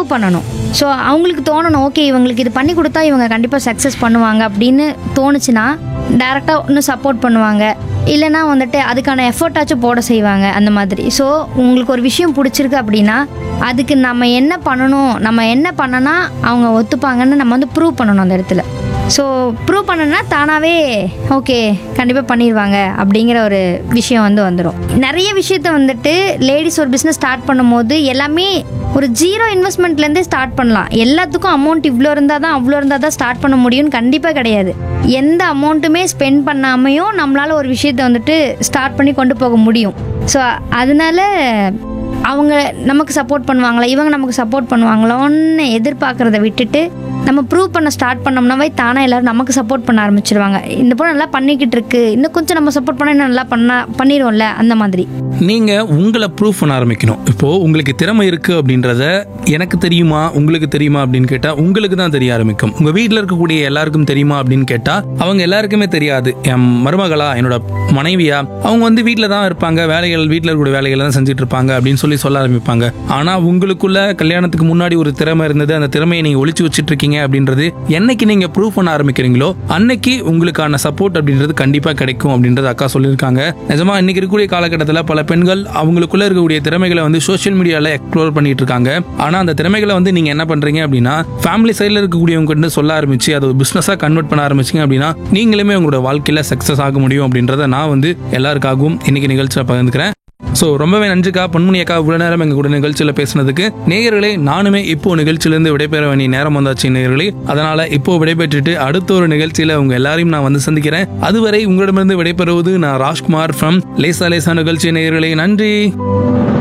பண்ணணும் ஸோ அவங்களுக்கு தோணணும் ஓகே இவங்களுக்கு இது பண்ணி கொடுத்தா இவங்க கண்டிப்பாக சக்ஸஸ் பண்ணுவாங்க அப்படின்னு தோணுச்சுன்னா டேரெக்டாக இன்னும் சப்போர்ட் பண்ணுவாங்க இல்லைனா வந்துட்டு அதுக்கான எஃபர்ட்டாச்சும் போட செய்வாங்க அந்த மாதிரி ஸோ உங்களுக்கு ஒரு விஷயம் பிடிச்சிருக்கு அப்படின்னா அதுக்கு நம்ம என்ன பண்ணணும் நம்ம என்ன பண்ணனா அவங்க ஒத்துப்பாங்கன்னு நம்ம வந்து ப்ரூவ் பண்ணணும் அந்த இடத்துல ஸோ ப்ரூவ் பண்ணனா தானாகவே ஓகே கண்டிப்பாக பண்ணிடுவாங்க அப்படிங்கிற ஒரு விஷயம் வந்து வந்துடும் நிறைய விஷயத்த வந்துட்டு லேடிஸ் ஒரு பிஸ்னஸ் ஸ்டார்ட் பண்ணும்போது எல்லாமே ஒரு ஜீரோ இன்வெஸ்ட்மெண்ட்லேருந்தே ஸ்டார்ட் பண்ணலாம் எல்லாத்துக்கும் அமௌண்ட் இவ்வளோ இருந்தால் தான் அவ்வளோ இருந்தால் தான் ஸ்டார்ட் பண்ண முடியும்னு கண்டிப்பாக கிடையாது எந்த அமௌண்ட்டுமே ஸ்பெண்ட் பண்ணாமையும் நம்மளால் ஒரு விஷயத்தை வந்துட்டு ஸ்டார்ட் பண்ணி கொண்டு போக முடியும் ஸோ அதனால அவங்க நமக்கு சப்போர்ட் பண்ணுவாங்களா இவங்க நமக்கு சப்போர்ட் பண்ணுவாங்களோன்னு எதிர்பார்க்கறத விட்டுட்டு நம்ம ப்ரூவ் பண்ண ஸ்டார்ட் பண்ணோம்னாவே தானே எல்லாரும் நமக்கு சப்போர்ட் பண்ண ஆரம்பிச்சிருவாங்க இந்த பொண்ணு நல்லா பண்ணிக்கிட்டு இருக்கு இன்னும் கொஞ்சம் நம்ம சப்போர்ட் பண்ணா இன்னும் நல்லா பண்ணா பண்ணிடுவோம்ல அந்த மாதிரி நீங்க உங்களை ப்ரூவ் பண்ண ஆரம்பிக்கணும் இப்போ உங்களுக்கு திறமை இருக்கு அப்படின்றத எனக்கு தெரியுமா உங்களுக்கு தெரியுமா அப்படின்னு கேட்டா உங்களுக்கு தான் தெரிய ஆரம்பிக்கும் உங்க வீட்டில் இருக்கக்கூடிய எல்லாருக்கும் தெரியுமா அப்படின்னு கேட்டா அவங்க எல்லாருக்குமே தெரியாது என் மருமகளா என்னோட மனைவியா அவங்க வந்து வீட்டில் தான் இருப்பாங்க வேலைகள் வீட்டில் இருக்கக்கூடிய வேலைகள் தான் செஞ்சுட்டு இருப்பாங்க அப்படின்னு சொல்லி சொல்ல ஆரம்பிப்பாங்க ஆனா உங்களுக்குள்ள கல்யாணத்துக்கு முன்னாடி ஒரு திறமை இருந்தது அந்த திறமையை நீங்க ஒளிச்சு வச்சிட்டு இருக்கீங்க அப்படின்றது என்னைக்கு நீங்க ப்ரூவ் பண்ண ஆரம்பிக்கிறீங்களோ அன்னைக்கு உங்களுக்கான சப்போர்ட் அப்படின்றது கண்டிப்பா கிடைக்கும் அப்படின்றது அக்கா சொல்லியிருக்காங்க நிஜமா இன்னைக்கு இருக்கக்கூடிய காலகட்டத்தில் பல பெண்கள் அவங்களுக்குள்ள இருக்கக்கூடிய திறமைகளை வந்து சோஷியல் மீடியால எக்ஸ்ப்ளோர் பண்ணிட்டு இருக்காங்க ஆனா அந்த திறமைகளை வந்து நீங்க என்ன பண்றீங்க அப்படின்னா ஃபேமிலி சைடில் இருக்கக்கூடியவங்க கிட்ட சொல்ல ஆரம்பிச்சு அதை ஒரு பிசினஸா கன்வெர்ட் பண்ண ஆரம்பிச்சீங்க அப்படின்னா நீங்களுமே உங்களோட வாழ்க்கையில சக்சஸ் ஆக முடியும் அப்படின்றத நான் வந்து எல்லாருக்காகவும் இன்னைக்கு நிகழ்ச்சியில் பகிர்ந்துக்கிறேன் ஸோ ரொம்பவே நன்றிக்கா பொன்முனி அக்கா இவ்வளோ நேரம் எங்க கூட நிகழ்ச்சியில் பேசினதுக்கு நேயர்களே நானுமே இப்போ நிகழ்ச்சியிலேருந்து விடைபெற வேண்டிய நேரம் வந்தாச்சு நேயர்களே அதனால இப்போ விடைபெற்றுட்டு அடுத்த ஒரு நிகழ்ச்சியில உங்க எல்லாரையும் நான் வந்து சந்திக்கிறேன் அதுவரை உங்களிடமிருந்து விடைபெறுவது நான் ராஜ்குமார் ஃப்ரம் லேசா லேசா நிகழ்ச்சி நேயர்களே நன்றி